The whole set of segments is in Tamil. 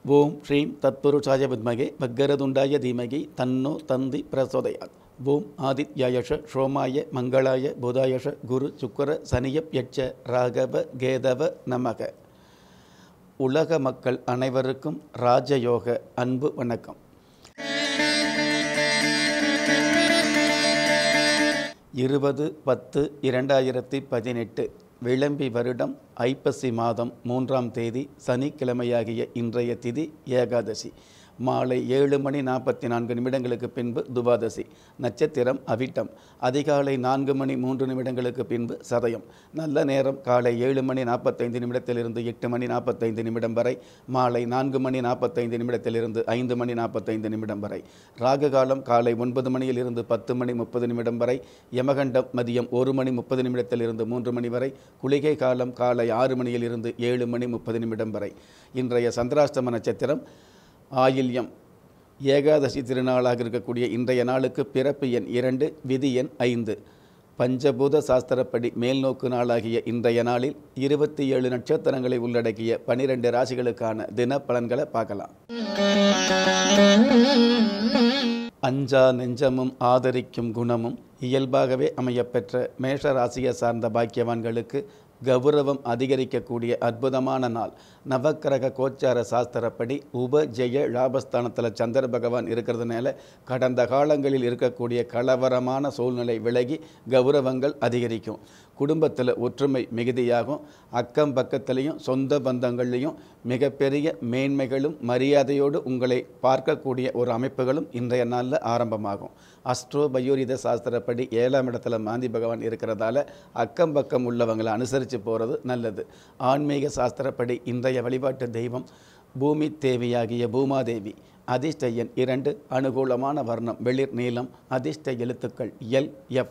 ஓம் ஸ்ரீம் தத்புருஷாய வித்மகே பக்கரதுண்டாய தீமகி தன்னோ தந்தி பிரசோதயாத் ஓம் ஆதித்யாயஷ சோமாய மங்களாய புதாயஷ குரு சுக்கர சனியப் யட்ச ராகவ கேதவ நமக உலக மக்கள் அனைவருக்கும் ராஜயோக அன்பு வணக்கம் இருபது பத்து இரண்டாயிரத்தி பதினெட்டு விளம்பி வருடம் ஐப்பசி மாதம் மூன்றாம் தேதி சனிக்கிழமையாகிய இன்றைய திதி ஏகாதசி மாலை ஏழு மணி நாற்பத்தி நான்கு நிமிடங்களுக்கு பின்பு துவாதசி நட்சத்திரம் அவிட்டம் அதிகாலை நான்கு மணி மூன்று நிமிடங்களுக்கு பின்பு சதயம் நல்ல நேரம் காலை ஏழு மணி நாற்பத்தைந்து நிமிடத்திலிருந்து எட்டு மணி நாற்பத்தைந்து நிமிடம் வரை மாலை நான்கு மணி நாற்பத்தைந்து நிமிடத்திலிருந்து ஐந்து மணி நாற்பத்தைந்து நிமிடம் வரை ராகு காலம் காலை ஒன்பது மணியிலிருந்து பத்து மணி முப்பது நிமிடம் வரை யமகண்டம் மதியம் ஒரு மணி முப்பது நிமிடத்திலிருந்து மூன்று மணி வரை குளிகை காலம் காலை ஆறு மணியிலிருந்து ஏழு மணி முப்பது நிமிடம் வரை இன்றைய சந்திராஷ்டம நட்சத்திரம் ஆயில்யம் ஏகாதசி திருநாளாக இருக்கக்கூடிய இன்றைய நாளுக்கு பிறப்பு எண் இரண்டு விதி எண் ஐந்து பஞ்சபூத சாஸ்திரப்படி மேல்நோக்கு நாளாகிய இன்றைய நாளில் இருபத்தி ஏழு நட்சத்திரங்களை உள்ளடக்கிய பனிரெண்டு ராசிகளுக்கான தின பலன்களை பார்க்கலாம் அஞ்சா நெஞ்சமும் ஆதரிக்கும் குணமும் இயல்பாகவே அமையப்பெற்ற மேஷ ராசியை சார்ந்த பாக்கியவான்களுக்கு கௌரவம் அதிகரிக்கக்கூடிய அற்புதமான நாள் நவக்கிரக கோச்சார சாஸ்திரப்படி உப ஜெய லாபஸ்தானத்தில் சந்திர பகவான் இருக்கிறதுனால கடந்த காலங்களில் இருக்கக்கூடிய கலவரமான சூழ்நிலை விலகி கௌரவங்கள் அதிகரிக்கும் குடும்பத்தில் ஒற்றுமை மிகுதியாகும் அக்கம் பக்கத்துலேயும் சொந்த பந்தங்கள்லேயும் மிகப்பெரிய மேன்மைகளும் மரியாதையோடு உங்களை பார்க்கக்கூடிய ஒரு அமைப்புகளும் இன்றைய நாளில் ஆரம்பமாகும் அஸ்ட்ரோ பயோரித சாஸ்திரப்படி ஏழாம் இடத்துல மாந்தி பகவான் இருக்கிறதால அக்கம் பக்கம் உள்ளவங்களை அனுசரித்து போகிறது நல்லது ஆன்மீக சாஸ்திரப்படி இன்றைய வழிபாட்டு தெய்வம் பூமி தேவியாகிய பூமாதேவி அதிர்ஷ்ட எண் இரண்டு அனுகூலமான வர்ணம் வெளிர் நீளம் அதிர்ஷ்ட எழுத்துக்கள் எல் எஃப்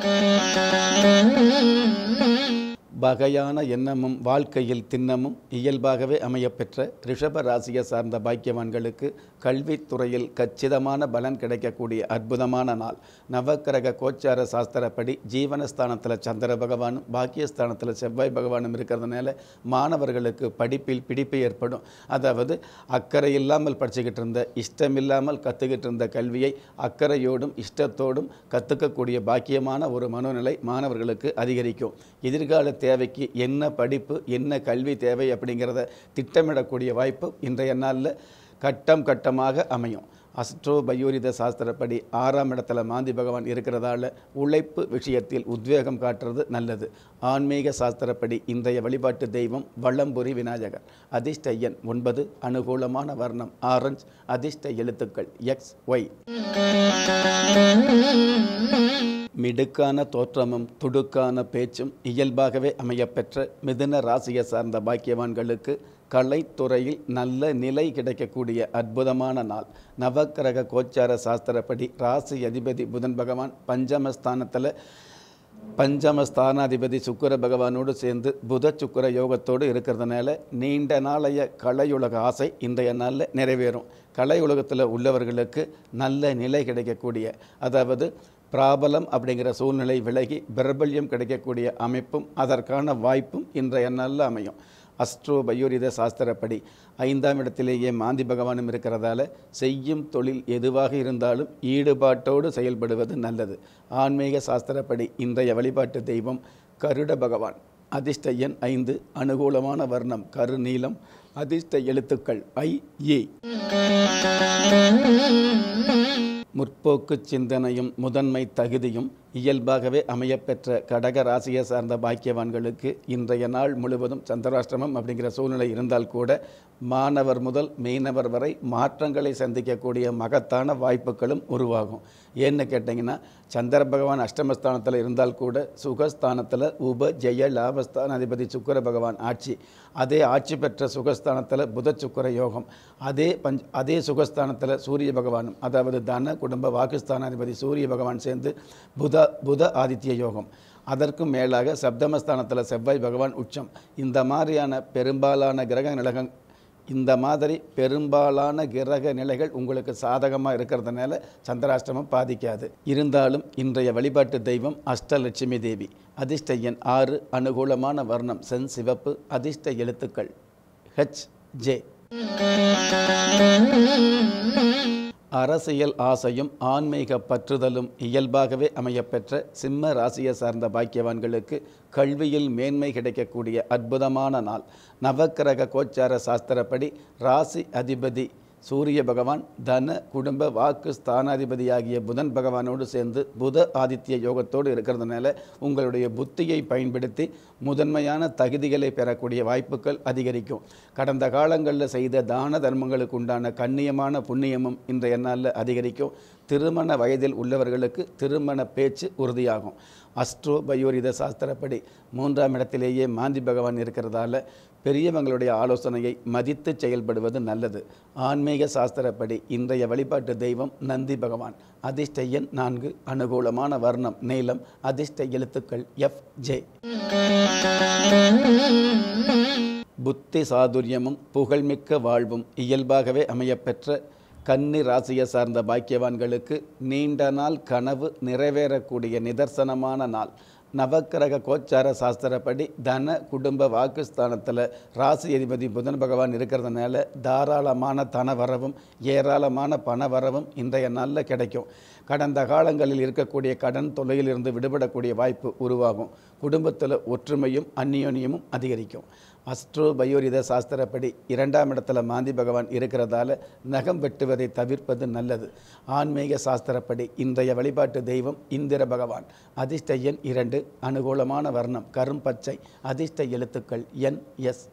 வகையான எண்ணமும் வாழ்க்கையில் திண்ணமும் இயல்பாகவே அமையப்பெற்ற ரிஷப ராசியை சார்ந்த பாக்கியவான்களுக்கு கல்வித்துறையில் கச்சிதமான பலன் கிடைக்கக்கூடிய அற்புதமான நாள் நவக்கிரக கோச்சார சாஸ்திரப்படி ஜீவனஸ்தானத்தில் சந்திர பகவானும் பாக்கியஸ்தானத்தில் செவ்வாய் பகவானும் இருக்கிறதுனால மாணவர்களுக்கு படிப்பில் பிடிப்பு ஏற்படும் அதாவது அக்கறை இல்லாமல் படிச்சுக்கிட்டு இருந்த இஷ்டம் இல்லாமல் கற்றுக்கிட்டு இருந்த கல்வியை அக்கறையோடும் இஷ்டத்தோடும் கற்றுக்கக்கூடிய பாக்கியமான ஒரு மனோநிலை மாணவர்களுக்கு அதிகரிக்கும் எதிர்கால தேவைக்கு என்ன படிப்பு என்ன கல்வி தேவை அப்படிங்கிறத திட்டமிடக்கூடிய வாய்ப்பு இன்றைய நாளில் கட்டம் கட்டமாக அமையும் அஸ்ட்ரோ பயோரித சாஸ்திரப்படி ஆறாம் இடத்துல மாந்தி பகவான் இருக்கிறதால உழைப்பு விஷயத்தில் உத்வேகம் காட்டுறது நல்லது ஆன்மீக சாஸ்திரப்படி இன்றைய வழிபாட்டு தெய்வம் வள்ளம்புரி விநாயகர் அதிர்ஷ்ட எண் ஒன்பது அனுகூலமான வர்ணம் ஆரஞ்சு அதிர்ஷ்ட எழுத்துக்கள் எக்ஸ் ஒய் மிடுக்கான தோற்றமும் துடுக்கான பேச்சும் இயல்பாகவே அமையப்பெற்ற மிதுன ராசியை சார்ந்த பாக்கியவான்களுக்கு கலைத்துறையில் நல்ல நிலை கிடைக்கக்கூடிய அற்புதமான நாள் நவக்கிரக கோச்சார சாஸ்திரப்படி ராசி அதிபதி புதன் பகவான் பஞ்சமஸ்தானத்தில் பஞ்சமஸ்தானாதிபதி சுக்கர பகவானோடு சேர்ந்து புத சுக்கர யோகத்தோடு இருக்கிறதுனால நீண்ட நாளைய கலையுலக ஆசை இன்றைய நாளில் நிறைவேறும் கலையுலகத்தில் உள்ளவர்களுக்கு நல்ல நிலை கிடைக்கக்கூடிய அதாவது பிராபலம் அப்படிங்கிற சூழ்நிலை விலகி பிரபல்யம் கிடைக்கக்கூடிய அமைப்பும் அதற்கான வாய்ப்பும் இன்றைய நாளில் அமையும் அஸ்ட்ரோ பயோரித சாஸ்திரப்படி ஐந்தாம் இடத்திலேயே மாந்தி பகவானும் இருக்கிறதால செய்யும் தொழில் எதுவாக இருந்தாலும் ஈடுபாட்டோடு செயல்படுவது நல்லது ஆன்மீக சாஸ்திரப்படி இன்றைய வழிபாட்டு தெய்வம் கருட பகவான் அதிர்ஷ்ட எண் ஐந்து அனுகூலமான வர்ணம் கருநீலம் அதிர்ஷ்ட எழுத்துக்கள் ஐ ஏ முற்போக்கு சிந்தனையும் முதன்மை தகுதியும் இயல்பாகவே அமையப்பெற்ற கடக ராசியை சார்ந்த பாக்கியவான்களுக்கு இன்றைய நாள் முழுவதும் சந்திராஷ்டிரமம் அப்படிங்கிற சூழ்நிலை இருந்தால் கூட மாணவர் முதல் மீனவர் வரை மாற்றங்களை சந்திக்கக்கூடிய மகத்தான வாய்ப்புகளும் உருவாகும் ஏன்னு கேட்டிங்கன்னா சந்திர பகவான் அஷ்டமஸ்தானத்தில் இருந்தால் கூட சுகஸ்தானத்தில் உப ஜெய லாபஸ்தான அதிபதி சுக்கர பகவான் ஆட்சி அதே ஆட்சி பெற்ற சுகஸ்தானத்தில் புத சுக்கர யோகம் அதே பஞ்ச் அதே சுகஸ்தானத்தில் சூரிய பகவானும் அதாவது தன குடும்ப வாக்குஸ்தானாதிபதி சூரிய பகவான் சேர்ந்து புத புத ஆதித்ய யோகம் அதற்கும் மேலாக சப்தமஸ்தானத்தில் செவ்வாய் பகவான் உச்சம் இந்த மாதிரியான பெரும்பாலான கிரக நிலகம் இந்த மாதிரி பெரும்பாலான கிரக நிலைகள் உங்களுக்கு சாதகமாக இருக்கிறதுனால சந்திராஷ்டமம் பாதிக்காது இருந்தாலும் இன்றைய வழிபாட்டு தெய்வம் அஷ்டலட்சுமி தேவி அதிர்ஷ்ட எண் ஆறு அனுகூலமான வர்ணம் சென் சிவப்பு அதிர்ஷ்ட எழுத்துக்கள் ஹெச் ஜே அரசியல் ஆசையும் ஆன்மீக பற்றுதலும் இயல்பாகவே அமையப்பெற்ற சிம்ம ராசியை சார்ந்த பாக்கியவான்களுக்கு கல்வியில் மேன்மை கிடைக்கக்கூடிய அற்புதமான நாள் நவக்கிரக கோச்சார சாஸ்திரப்படி ராசி அதிபதி சூரிய பகவான் தன குடும்ப வாக்கு ஸ்தானாதிபதியாகிய புதன் பகவானோடு சேர்ந்து புத ஆதித்ய யோகத்தோடு இருக்கிறதுனால உங்களுடைய புத்தியை பயன்படுத்தி முதன்மையான தகுதிகளை பெறக்கூடிய வாய்ப்புகள் அதிகரிக்கும் கடந்த காலங்களில் செய்த தான தர்மங்களுக்கு உண்டான கண்ணியமான புண்ணியமும் இன்றைய நாளில் அதிகரிக்கும் திருமண வயதில் உள்ளவர்களுக்கு திருமண பேச்சு உறுதியாகும் அஸ்ட்ரோ பயோரித சாஸ்திரப்படி மூன்றாம் இடத்திலேயே மாந்தி பகவான் இருக்கிறதால பெரியவங்களுடைய ஆலோசனையை மதித்து செயல்படுவது நல்லது ஆன்மீக சாஸ்திரப்படி இன்றைய வழிபாட்டு தெய்வம் நந்தி பகவான் அதிர்ஷ்ட எண் நான்கு அனுகூலமான வர்ணம் நீளம் அதிர்ஷ்ட எழுத்துக்கள் எஃப் ஜே புத்தி சாதுரியமும் புகழ்மிக்க வாழ்வும் இயல்பாகவே அமையப்பெற்ற கன்னி ராசியை சார்ந்த பாக்கியவான்களுக்கு நீண்ட நாள் கனவு நிறைவேறக்கூடிய நிதர்சனமான நாள் நவக்கிரக கோச்சார சாஸ்திரப்படி தன குடும்ப வாக்குஸ்தானத்தில் ராசி அதிபதி புதன் பகவான் இருக்கிறதுனால தாராளமான தன வரவும் ஏராளமான பண வரவும் இன்றைய நாளில் கிடைக்கும் கடந்த காலங்களில் இருக்கக்கூடிய கடன் தொல்லையிலிருந்து விடுபடக்கூடிய வாய்ப்பு உருவாகும் குடும்பத்தில் ஒற்றுமையும் அந்நியோன்யமும் அதிகரிக்கும் அஸ்ட்ரோ பயோரித சாஸ்திரப்படி இரண்டாம் இடத்துல மாந்தி பகவான் இருக்கிறதால நகம் வெட்டுவதை தவிர்ப்பது நல்லது ஆன்மீக சாஸ்திரப்படி இன்றைய வழிபாட்டு தெய்வம் இந்திர பகவான் அதிர்ஷ்ட எண் இரண்டு அனுகூலமான வர்ணம் கரும்பச்சை அதிர்ஷ்ட எழுத்துக்கள் என் எஸ்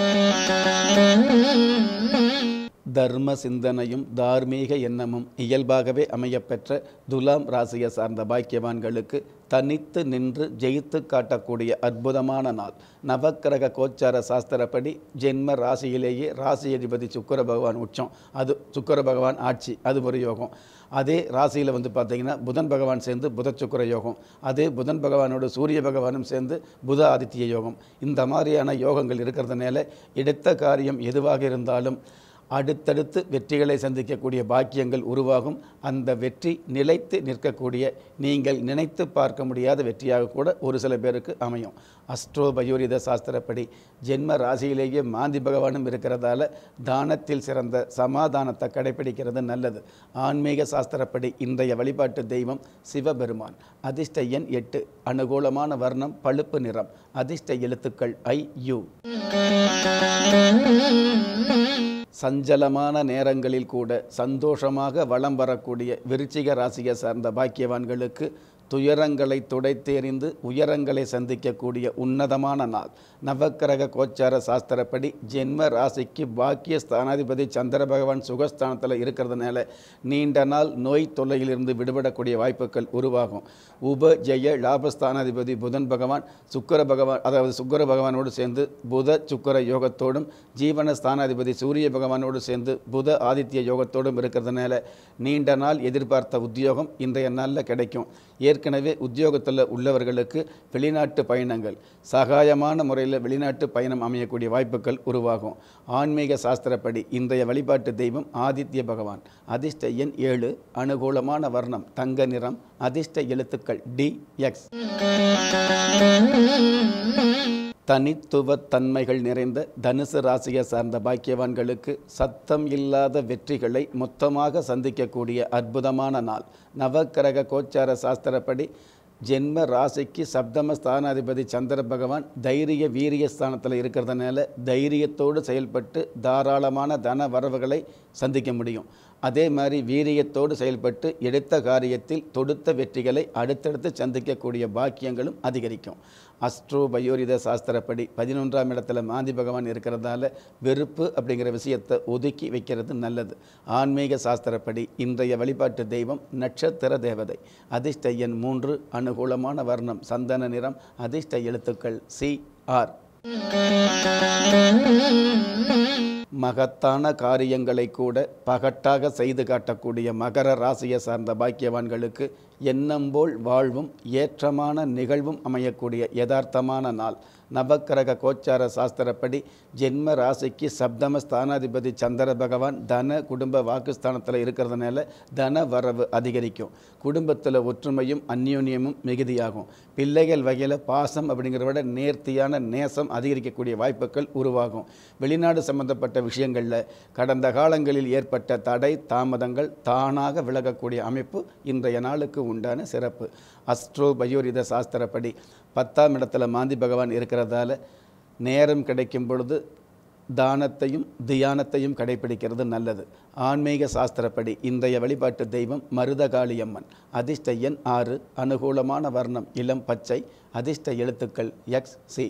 தர்ம சிந்தனையும் தார்மீக எண்ணமும் இயல்பாகவே அமையப்பெற்ற துலாம் ராசியை சார்ந்த பாக்கியவான்களுக்கு தனித்து நின்று ஜெயித்து காட்டக்கூடிய அற்புதமான நாள் நவக்கிரக கோச்சார சாஸ்திரப்படி ஜென்ம ராசியிலேயே ராசி அதிபதி சுக்கர பகவான் உச்சம் அது சுக்கர பகவான் ஆட்சி அது ஒரு யோகம் அதே ராசியில் வந்து பார்த்தீங்கன்னா புதன் பகவான் சேர்ந்து புத சுக்கர யோகம் அதே புதன் பகவானோட சூரிய பகவானும் சேர்ந்து புத ஆதித்ய யோகம் இந்த மாதிரியான யோகங்கள் இருக்கிறதுனால எடுத்த காரியம் எதுவாக இருந்தாலும் அடுத்தடுத்து வெற்றிகளை சந்திக்கக்கூடிய பாக்கியங்கள் உருவாகும் அந்த வெற்றி நிலைத்து நிற்கக்கூடிய நீங்கள் நினைத்து பார்க்க முடியாத வெற்றியாக கூட ஒரு சில பேருக்கு அமையும் அஸ்ட்ரோ பயோரித சாஸ்திரப்படி ஜென்ம ராசியிலேயே மாந்தி பகவானும் இருக்கிறதால தானத்தில் சிறந்த சமாதானத்தை கடைபிடிக்கிறது நல்லது ஆன்மீக சாஸ்திரப்படி இன்றைய வழிபாட்டு தெய்வம் சிவபெருமான் அதிர்ஷ்ட எண் எட்டு அனுகூலமான வர்ணம் பழுப்பு நிறம் அதிர்ஷ்ட எழுத்துக்கள் ஐ யு சஞ்சலமான நேரங்களில் கூட சந்தோஷமாக வலம் வரக்கூடிய விருச்சிக ராசியை சார்ந்த பாக்கியவான்களுக்கு துயரங்களை துடைத்தெறிந்து உயரங்களை சந்திக்கக்கூடிய உன்னதமான நாள் நவக்கிரக கோச்சார சாஸ்திரப்படி ஜென்ம ராசிக்கு பாக்கிய ஸ்தானாதிபதி சந்திர பகவான் சுகஸ்தானத்தில் இருக்கிறதுனால நீண்ட நாள் நோய் தொல்லையிலிருந்து விடுபடக்கூடிய வாய்ப்புகள் உருவாகும் உப ஜெய லாபஸ்தானாதிபதி புதன் பகவான் சுக்கர பகவான் அதாவது சுக்கர பகவானோடு சேர்ந்து புத சுக்கர யோகத்தோடும் ஜீவன ஸ்தானாதிபதி சூரிய பகவானோடு சேர்ந்து புத ஆதித்ய யோகத்தோடும் இருக்கிறதுனால நீண்ட நாள் எதிர்பார்த்த உத்தியோகம் இன்றைய நாளில் கிடைக்கும் ஏற்கனவே உத்தியோகத்தில் உள்ளவர்களுக்கு வெளிநாட்டு பயணங்கள் சகாயமான முறையில் வெளிநாட்டு பயணம் அமையக்கூடிய வாய்ப்புகள் உருவாகும் ஆன்மீக சாஸ்திரப்படி இன்றைய வழிபாட்டு தெய்வம் ஆதித்ய பகவான் அதிர்ஷ்ட எண் ஏழு அனுகூலமான வர்ணம் தங்க நிறம் அதிர்ஷ்ட எழுத்துக்கள் டி எக்ஸ் தனித்துவ தன்மைகள் நிறைந்த தனுசு ராசியை சார்ந்த பாக்கியவான்களுக்கு சத்தம் இல்லாத வெற்றிகளை மொத்தமாக சந்திக்கக்கூடிய அற்புதமான நாள் நவக்கிரக கோச்சார சாஸ்திரப்படி ஜென்ம ராசிக்கு சப்தம ஸ்தானாதிபதி சந்திர பகவான் தைரிய வீரிய ஸ்தானத்தில் இருக்கிறதுனால தைரியத்தோடு செயல்பட்டு தாராளமான தன வரவுகளை சந்திக்க முடியும் அதே மாதிரி வீரியத்தோடு செயல்பட்டு எடுத்த காரியத்தில் தொடுத்த வெற்றிகளை அடுத்தடுத்து சந்திக்கக்கூடிய பாக்கியங்களும் அதிகரிக்கும் அஸ்ட்ரோ பயோரித சாஸ்திரப்படி பதினொன்றாம் இடத்துல மாந்தி பகவான் இருக்கிறதால வெறுப்பு அப்படிங்கிற விஷயத்தை ஒதுக்கி வைக்கிறது நல்லது ஆன்மீக சாஸ்திரப்படி இன்றைய வழிபாட்டு தெய்வம் நட்சத்திர தேவதை அதிர்ஷ்ட எண் மூன்று அனுகூலமான வர்ணம் சந்தன நிறம் அதிர்ஷ்ட எழுத்துக்கள் சி ஆர் மகத்தான காரியங்களை கூட பகட்டாக செய்து காட்டக்கூடிய மகர ராசியை சார்ந்த பாக்கியவான்களுக்கு எண்ணம் போல் வாழ்வும் ஏற்றமான நிகழ்வும் அமையக்கூடிய யதார்த்தமான நாள் நவக்கிரக கோச்சார சாஸ்திரப்படி ஜென்ம ராசிக்கு சப்தம ஸ்தானாதிபதி சந்திர பகவான் தன குடும்ப வாக்குஸ்தானத்தில் இருக்கிறதுனால தன வரவு அதிகரிக்கும் குடும்பத்தில் ஒற்றுமையும் அந்யோன்யமும் மிகுதியாகும் பிள்ளைகள் வகையில் பாசம் அப்படிங்கிறத விட நேர்த்தியான நேசம் அதிகரிக்கக்கூடிய வாய்ப்புகள் உருவாகும் வெளிநாடு சம்பந்தப்பட்ட விஷயங்களில் கடந்த காலங்களில் ஏற்பட்ட தடை தாமதங்கள் தானாக விலகக்கூடிய அமைப்பு இன்றைய நாளுக்கு உண்டான சிறப்பு அஸ்ட்ரோ பயோரித சாஸ்திரப்படி பத்தாம் இடத்துல மாந்தி பகவான் இருக்கிறதால நேரம் கிடைக்கும் பொழுது தானத்தையும் தியானத்தையும் கடைபிடிக்கிறது நல்லது ஆன்மீக சாஸ்திரப்படி இன்றைய வழிபாட்டு தெய்வம் மருதகாளியம்மன் அதிர்ஷ்ட எண் ஆறு அனுகூலமான வர்ணம் இளம் பச்சை அதிர்ஷ்ட எழுத்துக்கள் எக்ஸ் சி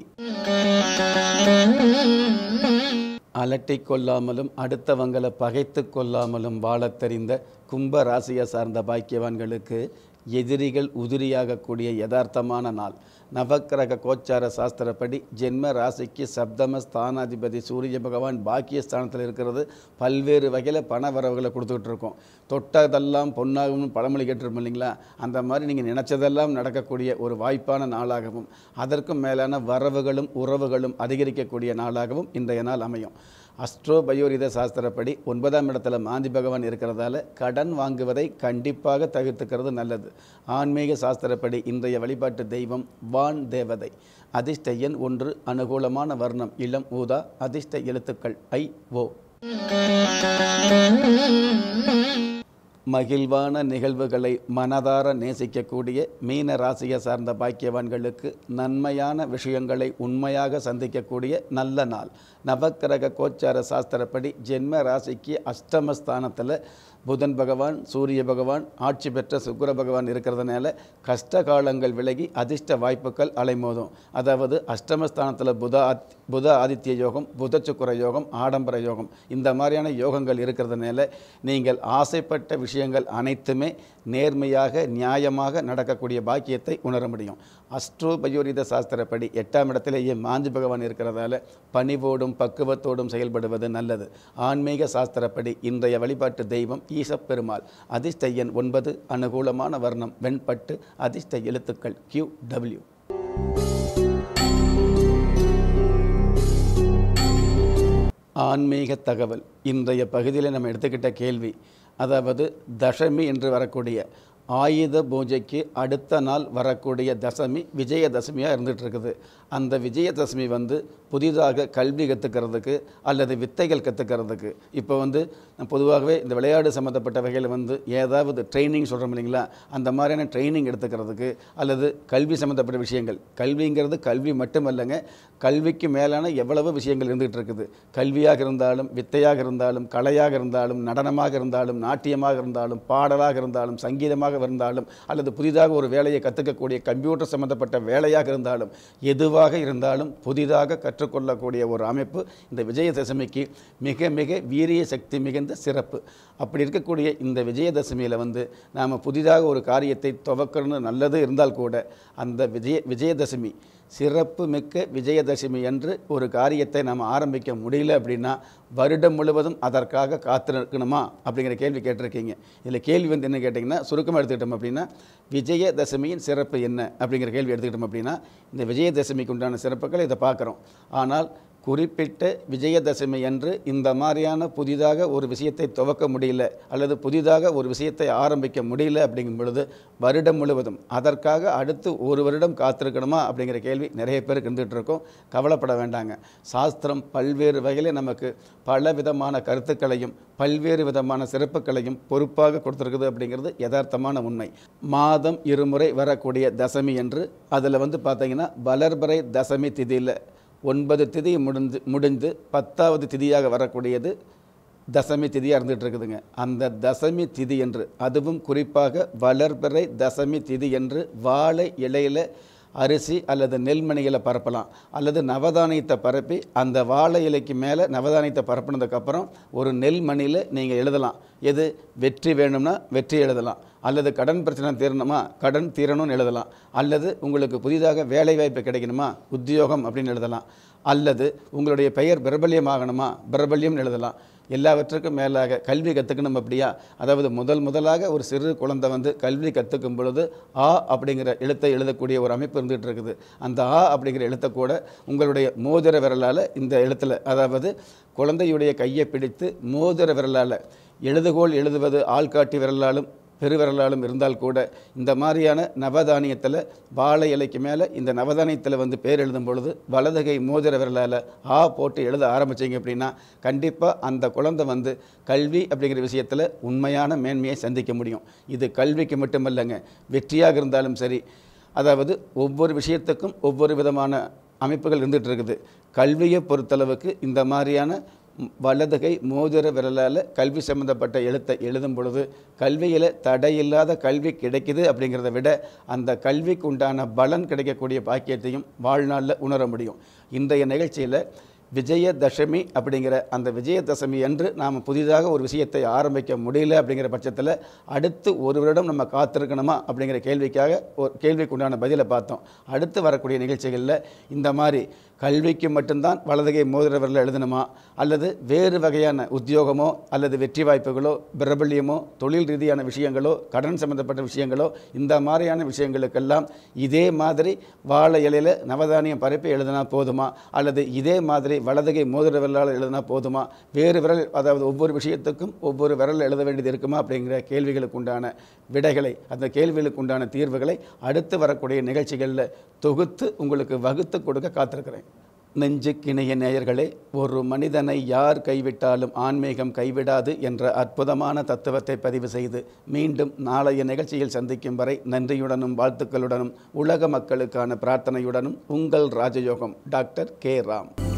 அலட்டிக் கொள்ளாமலும் அடுத்தவங்களை பகைத்து கொள்ளாமலும் வாழத் தெரிந்த கும்ப ராசியை சார்ந்த பாக்கியவான்களுக்கு எதிரிகள் உதிரியாகக்கூடிய யதார்த்தமான நாள் நவக்கிரக கோச்சார சாஸ்திரப்படி ஜென்ம ராசிக்கு சப்தம ஸ்தானாதிபதி சூரிய பகவான் பாக்கிய ஸ்தானத்தில் இருக்கிறது பல்வேறு வகையில் பண வரவுகளை கொடுத்துக்கிட்டு இருக்கோம் தொட்டதெல்லாம் பொன்னாகும்னு பழமொழி கேட்டிருப்போம் இல்லைங்களா அந்த மாதிரி நீங்கள் நினச்சதெல்லாம் நடக்கக்கூடிய ஒரு வாய்ப்பான நாளாகவும் அதற்கும் மேலான வரவுகளும் உறவுகளும் அதிகரிக்கக்கூடிய நாளாகவும் இன்றைய நாள் அமையும் அஸ்ட்ரோ பயோரித சாஸ்திரப்படி ஒன்பதாம் இடத்துல மாந்தி பகவான் இருக்கிறதால கடன் வாங்குவதை கண்டிப்பாக தவிர்த்துக்கிறது நல்லது ஆன்மீக சாஸ்திரப்படி இன்றைய வழிபாட்டு தெய்வம் வான் தேவதை அதிர்ஷ்ட எண் ஒன்று அனுகூலமான வர்ணம் இளம் ஊதா அதிர்ஷ்ட எழுத்துக்கள் ஐ ஓ மகிழ்வான நிகழ்வுகளை மனதார நேசிக்கக்கூடிய மீன ராசியை சார்ந்த பாக்கியவான்களுக்கு நன்மையான விஷயங்களை உண்மையாக சந்திக்கக்கூடிய நல்ல நாள் நவக்கிரக கோச்சார சாஸ்திரப்படி ஜென்ம ராசிக்கு அஷ்டமஸ்தானத்தில் புதன் பகவான் சூரிய பகவான் ஆட்சி பெற்ற சுக்கிர பகவான் இருக்கிறதுனால கஷ்ட காலங்கள் விலகி அதிர்ஷ்ட வாய்ப்புகள் அலைமோதும் அதாவது அஷ்டமஸ்தானத்தில் புத ஆத்- புத ஆதித்ய யோகம் புத சுக்கிர யோகம் ஆடம்பர யோகம் இந்த மாதிரியான யோகங்கள் இருக்கிறதுனால நீங்கள் ஆசைப்பட்ட விஷயங்கள் அனைத்துமே நேர்மையாக நியாயமாக நடக்கக்கூடிய பாக்கியத்தை உணர முடியும் அஸ்ட்ரோ பயோரித சாஸ்திரப்படி எட்டாம் இடத்திலேயே மாந்தி பகவான் இருக்கிறதால பணிவோடும் பக்குவத்தோடும் செயல்படுவது நல்லது ஆன்மீக சாஸ்திரப்படி இன்றைய வழிபாட்டு தெய்வம் ஈசப்பெருமாள் அதிர்ஷ்ட எண் ஒன்பது அனுகூலமான வர்ணம் வெண்பட்டு அதிர்ஷ்ட எழுத்துக்கள் கியூ டபிள்யூ ஆன்மீக தகவல் இன்றைய பகுதியில் நம்ம எடுத்துக்கிட்ட கேள்வி அதாவது தசமி என்று வரக்கூடிய ஆயுத பூஜைக்கு அடுத்த நாள் வரக்கூடிய தசமி விஜயதசமியாக இருந்துகிட்டு இருக்குது அந்த விஜயதசமி வந்து புதிதாக கல்வி கற்றுக்கிறதுக்கு அல்லது வித்தைகள் கற்றுக்கிறதுக்கு இப்போ வந்து பொதுவாகவே இந்த விளையாடு சம்மந்தப்பட்ட வகையில் வந்து ஏதாவது ட்ரைனிங் சொல்கிறோம் இல்லைங்களா அந்த மாதிரியான ட்ரைனிங் எடுத்துக்கிறதுக்கு அல்லது கல்வி சம்மந்தப்பட்ட விஷயங்கள் கல்விங்கிறது கல்வி மட்டுமல்லங்க கல்விக்கு மேலான எவ்வளவு விஷயங்கள் இருந்துகிட்டு இருக்குது கல்வியாக இருந்தாலும் வித்தையாக இருந்தாலும் கலையாக இருந்தாலும் நடனமாக இருந்தாலும் நாட்டியமாக இருந்தாலும் பாடலாக இருந்தாலும் சங்கீதமாக இருந்தாலும் அல்லது புதிதாக ஒரு வேலையை கற்றுக்கக்கூடிய கம்ப்யூட்டர் சம்மந்தப்பட்ட வேலையாக இருந்தாலும் எதுவாக இருந்தாலும் புதிதாக கற்றுக்கொள்ளக்கூடிய ஒரு அமைப்பு இந்த விஜயதசமிக்கு மிக மிக வீரிய சக்தி மிகுந்த சிறப்பு அப்படி இருக்கக்கூடிய இந்த விஜயதசமியில் வந்து நாம் புதிதாக ஒரு காரியத்தை துவக்கணும்னு நல்லது இருந்தால் கூட அந்த விஜய விஜயதசமி சிறப்பு மிக்க விஜயதசமி என்று ஒரு காரியத்தை நாம் ஆரம்பிக்க முடியல அப்படின்னா வருடம் முழுவதும் அதற்காக காத்திருக்கணுமா அப்படிங்கிற கேள்வி கேட்டிருக்கீங்க இதில் கேள்வி வந்து என்ன கேட்டிங்கன்னா சுருக்கமாக எடுத்துக்கிட்டோம் அப்படின்னா விஜயதசமியின் சிறப்பு என்ன அப்படிங்கிற கேள்வி எடுத்துக்கிட்டோம் அப்படின்னா இந்த விஜயதசமிக்கு உண்டான சிறப்புகளை இதை பார்க்குறோம் ஆனால் குறிப்பிட்ட விஜயதசமி அன்று இந்த மாதிரியான புதிதாக ஒரு விஷயத்தை துவக்க முடியல அல்லது புதிதாக ஒரு விஷயத்தை ஆரம்பிக்க முடியல அப்படிங்கும் பொழுது வருடம் முழுவதும் அதற்காக அடுத்து ஒரு வருடம் காத்திருக்கணுமா அப்படிங்கிற கேள்வி நிறைய பேருக்கு இருந்துகிட்டு இருக்கோம் கவலைப்பட வேண்டாங்க சாஸ்திரம் பல்வேறு வகையில் நமக்கு பல விதமான கருத்துக்களையும் பல்வேறு விதமான சிறப்புகளையும் பொறுப்பாக கொடுத்துருக்குது அப்படிங்கிறது யதார்த்தமான உண்மை மாதம் இருமுறை வரக்கூடிய தசமி என்று அதில் வந்து பார்த்தீங்கன்னா வளர்பறை தசமி திதியில் ஒன்பது திதி முடிஞ்சு முடிந்து பத்தாவது திதியாக வரக்கூடியது தசமி திதியாக இருந்துகிட்டு இருக்குதுங்க அந்த தசமி திதி என்று அதுவும் குறிப்பாக வளர்பிறை தசமி திதி என்று வாழை இலையில் அரிசி அல்லது நெல்மணிகளை பரப்பலாம் அல்லது நவதானியத்தை பரப்பி அந்த வாழை இலைக்கு மேலே நவதானியத்தை பரப்புனதுக்கப்புறம் ஒரு நெல்மணியில் நீங்கள் எழுதலாம் எது வெற்றி வேணும்னா வெற்றி எழுதலாம் அல்லது கடன் பிரச்சனை தீரணுமா கடன் தீரணும்னு எழுதலாம் அல்லது உங்களுக்கு புதிதாக வேலை வாய்ப்பு கிடைக்கணுமா உத்தியோகம் அப்படின்னு எழுதலாம் அல்லது உங்களுடைய பெயர் பிரபல்யம் ஆகணுமா பிரபல்யம்னு எழுதலாம் எல்லாவற்றுக்கும் மேலாக கல்வி கற்றுக்கணும் அப்படியா அதாவது முதல் முதலாக ஒரு சிறு குழந்தை வந்து கல்வி கற்றுக்கும் பொழுது ஆ அப்படிங்கிற எழுத்தை எழுதக்கூடிய ஒரு அமைப்பு இருந்துகிட்டு இருக்குது அந்த ஆ அப்படிங்கிற எழுத்தை கூட உங்களுடைய மோதிர விரலால் இந்த எழுத்தில் அதாவது குழந்தையுடைய கையை பிடித்து மோதிர விரலால் எழுதுகோல் எழுதுவது ஆள்காட்டி விரலாலும் பெருவிரலாலும் இருந்தால் கூட இந்த மாதிரியான நவதானியத்தில் வாழை இலைக்கு மேலே இந்த நவதானியத்தில் வந்து பேர் எழுதும் பொழுது வலதுகை மோதிர விரலால் ஆ போட்டு எழுத ஆரம்பிச்சிங்க அப்படின்னா கண்டிப்பாக அந்த குழந்தை வந்து கல்வி அப்படிங்கிற விஷயத்தில் உண்மையான மேன்மையை சந்திக்க முடியும் இது கல்விக்கு மட்டுமல்லங்க வெற்றியாக இருந்தாலும் சரி அதாவது ஒவ்வொரு விஷயத்துக்கும் ஒவ்வொரு விதமான அமைப்புகள் இருந்துகிட்டு இருக்குது கல்வியை பொறுத்தளவுக்கு இந்த மாதிரியான ம், வலதுகை மோதிர விரலால் கல்வி சம்பந்தப்பட்ட எழுத்தை எழுதும் பொழுது கல்வியில் தடையில்லாத கல்வி கிடைக்குது அப்படிங்கிறத விட அந்த கல்விக்கு உண்டான பலன் கிடைக்கக்கூடிய பாக்கியத்தையும் வாழ்நாளில் உணர முடியும் இன்றைய நிகழ்ச்சியில் விஜயதசமி அப்படிங்கிற அந்த விஜயதசமி அன்று நாம் புதிதாக ஒரு விஷயத்தை ஆரம்பிக்க முடியல அப்படிங்கிற பட்சத்தில் அடுத்து ஒரு வருடம் நம்ம காத்திருக்கணுமா அப்படிங்கிற கேள்விக்காக ஒரு கேள்விக்கு உண்டான பதிலை பார்த்தோம் அடுத்து வரக்கூடிய நிகழ்ச்சிகளில் இந்த மாதிரி கல்விக்கு மட்டும்தான் வலதுகை மோதிரவரில் எழுதணுமா அல்லது வேறு வகையான உத்தியோகமோ அல்லது வெற்றி வாய்ப்புகளோ பிரபல்யமோ தொழில் ரீதியான விஷயங்களோ கடன் சம்பந்தப்பட்ட விஷயங்களோ இந்த மாதிரியான விஷயங்களுக்கெல்லாம் இதே மாதிரி வாழை இலையில் நவதானியம் பரப்பி எழுதினா போதுமா அல்லது இதே மாதிரி வலதுகை மோதிர விரலால் எழுதினா போதுமா வேறு விரல் அதாவது ஒவ்வொரு விஷயத்துக்கும் ஒவ்வொரு விரல் எழுத வேண்டியது இருக்குமா அப்படிங்கிற கேள்விகளுக்கு உண்டான விடைகளை அந்த கேள்விகளுக்கு உண்டான தீர்வுகளை அடுத்து வரக்கூடிய நிகழ்ச்சிகளில் தொகுத்து உங்களுக்கு வகுத்து கொடுக்க காத்திருக்கிறேன் நெஞ்சுக்கிணைய நேயர்களே ஒரு மனிதனை யார் கைவிட்டாலும் ஆன்மீகம் கைவிடாது என்ற அற்புதமான தத்துவத்தை பதிவு செய்து மீண்டும் நாளைய நிகழ்ச்சியில் சந்திக்கும் வரை நன்றியுடனும் வாழ்த்துக்களுடனும் உலக மக்களுக்கான பிரார்த்தனையுடனும் உங்கள் ராஜயோகம் டாக்டர் கே ராம்